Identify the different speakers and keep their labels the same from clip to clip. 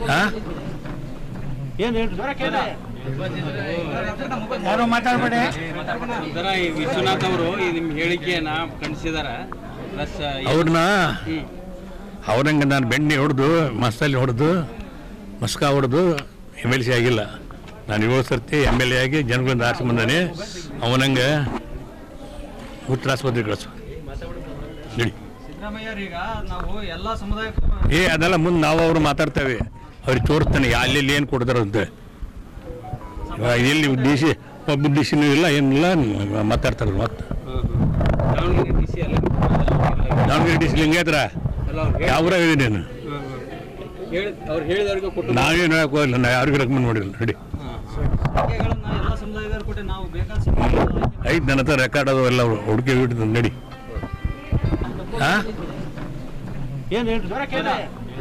Speaker 1: ಹಾಂ
Speaker 2: ಏನ್ ಹೇಳ್ರಿ
Speaker 1: ಯಾರು ಮಾತಾಡ್ಬೇಡಿ
Speaker 3: ಇದರ ಈ ವಿಶ್ವನಾಥ್ ಅವರು ಈ ನಿಮ್ಮ ಹೇಳಿಕೆಯನ್ನ ಖಂಡಿಸಿದಾರ ಪ್ಲಸ್
Speaker 1: ಅವ್ರನ್ನ
Speaker 3: ಹ್ಮ್
Speaker 1: ಅವ್ರಂಗೆ ನಾನು ಬೆಣ್ಣೆ ಹೊಡೆದು ಮಸಾಲೆ ಹೊಡೆದು ಮಸ್ಕ ಹೊಡೆದು ಎಮ್ ಎಲ್ ಸಿ ಆಗಿಲ್ಲ ನಾನು ಏಳು ಸರ್ತಿ ಎಮ್ ಎಲ್ ಎ ಆಗಿ ಜನಗಳಿಂದ ಆರಿಸಿ ಬಂದಾನೆ ಅವನಂಗೆ ಉತ್ತರ ಆಸ್ಪತ್ರೆಗೆ ಕಳಿಸು ನಡಿ
Speaker 2: ಸಿದ್ದರಾಮಯ್ಯರೀಗ ನಾವು ಎಲ್ಲಾ ಸಮುದಾಯಕ್ಕೂ
Speaker 1: ಏ ಅದೆಲ್ಲ ಮುಂದೆ ನಾವು ಅವರು ಮಾತಾಡ್ತೇವೆ ಅವ್ರಿಗೆ ತೋರಿಸ್ತಾನೆ ಅಲ್ಲಿ ಏನು ಕೊಡ್ತಾರಂತೆ ಇವಾಗ ಎಲ್ಲಿ ಡಿ ಸಿ ಒಬ್ಬ ಡಿ ಸಿನೂ ಇಲ್ಲ ಏನಿಲ್ಲ ಮಾತಾಡ್ತಾರೆ ಮತ್ತೆ
Speaker 3: ದಾವಣಗೆರೆ ಡಿ ಸಿ ಅಲ್ಲ
Speaker 1: ದಾವಣಗೆರೆ ಡಿ ಸಿ ಲಿಂಗಾಯತ್ರ
Speaker 3: ಅಲ್ಲ ಅವ್ರು ಹೇಳಿ-
Speaker 1: ಯಾವ ಇದೀನಿ ನೀನು
Speaker 3: ಹ್ಮ್, ಹ್ಮ್. ಹೇಳಿ ಅವ್ರು ಹೇಳಿದವ್ರಿಗೆ ಕೊಟ್ಟು
Speaker 1: ನಾವೇನು ಹೇಳಕ್ ಹೋಗಿಲ್ಲ ನಾ ಯಾರಿಗೂ ರೆಕಮೆಂಡ್ ಮಾಡಿಲ್ಲ ನಡಿ
Speaker 2: ಸಂಖ್ಯೆಗಳನ್ನ ಎಲ್ಲಾ ಸಮುದಾಯದವ್ರು ಕೊಟ್ಟು ನಾವು ಬೇಕಾದ ಸಮುದಾಯದ
Speaker 1: ಐದು ನನ್ನ ಹತ್ರ ರೆಕಾರ್ಡ್ ಅದು ಎಲ್ಲ ಹುಡುಕಿ ಬಿಟ್ಟು ನಡಿ ಹಾಂ
Speaker 2: ಏನ್ ಹೇಳ್ರಿ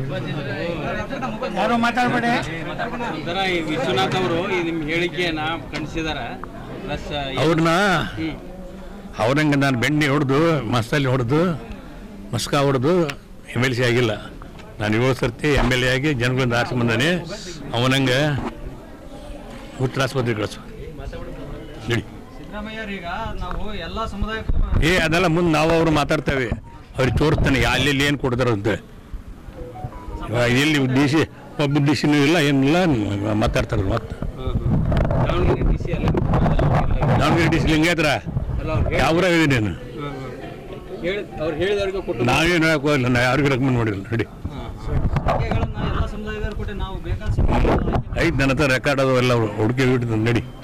Speaker 1: ಯಾರು ಮಾತಾಡ್ಬೇಡಿ
Speaker 3: ಇದರ ಈ ವಿಶ್ವನಾಥ್ ಅವರು ಈ ನಿಮ್ಮ ಹೇಳಿಕೆಯನ್ನ ಖಂಡಿಸಿದಾರ ಪ್ಲಸ್
Speaker 1: ಅವ್ರನ್ನ
Speaker 3: ಹ್ಮ್
Speaker 1: ಅವ್ರಂಗೆ ನಾನು ಬೆಣ್ಣೆ ಹೊಡೆದು ಮಸಾಲೆ ಹೊಡೆದು ಮಸ್ಕ ಹೊಡೆದು ಎಮ್ ಎಲ್ ಸಿ ಆಗಿಲ್ಲ ನಾನು ಏಳು ಸರ್ತಿ ಎಮ್ ಎಲ್ ಎ ಆಗಿ ಜನಗಳಿಂದ ಆರಿಸಿ ಬಂದಾನೆ ಅವನಂಗೆ ಉತ್ತರ ಆಸ್ಪತ್ರೆಗೆ ಕಳಿಸು ನಡಿ
Speaker 2: ಸಿದ್ದರಾಮಯ್ಯರೀಗ ನಾವು ಎಲ್ಲಾ ಸಮುದಾಯಕ್ಕೂ
Speaker 1: ಏ ಅದೆಲ್ಲ ಮುಂದೆ ನಾವು ಅವರು ಮಾತಾಡ್ತೇವೆ ಅವ್ರಿಗೆ ತೋರಿಸ್ತಾನೆ ಅಲ್ಲಿ ಏನು ಕೊಡ್ತಾರಂತೆ ಇವಾಗ ಎಲ್ಲಿ ಡಿ ಸಿ ಒಬ್ಬ ಡಿ ಸಿನೂ ಇಲ್ಲ ಏನಿಲ್ಲ ಮಾತಾಡ್ತಾರೆ ಮತ್ತೆ
Speaker 3: ದಾವಣಗೆರೆ ಡಿ ಸಿ ಅಲ್ಲ
Speaker 1: ದಾವಣಗೆರೆ ಡಿ ಸಿ ಲಿಂಗಾಯತ್ರ
Speaker 3: ಅಲ್ಲ ಅವ್ರು ಹೇಳಿ-
Speaker 1: ಯಾವ ಇದೀನಿ ನೀನು
Speaker 3: ಹ್ಮ್, ಹ್ಮ್. ಹೇಳಿ ಅವ್ರು ಹೇಳಿದವ್ರಿಗೆ ಕೊಟ್ಟು
Speaker 1: ನಾವೇನು ಹೇಳಕ್ ಹೋಗಿಲ್ಲ ನಾ ಯಾರಿಗೂ ರೆಕಮೆಂಡ್ ಮಾಡಿಲ್ಲ ನಡಿ
Speaker 2: ಸಂಖ್ಯೆಗಳನ್ನ ಎಲ್ಲಾ ಸಮುದಾಯದವ್ರು ಕೊಟ್ಟು ನಾವು ಬೇಕಾದ ಸಮುದಾಯದ
Speaker 1: ಐದು ನನ್ನ ಹತ್ರ ರೆಕಾರ್ಡ್ ಅದು ಎಲ್ಲ ಹುಡುಕಿ ಬಿಟ್ಟು ನಡಿ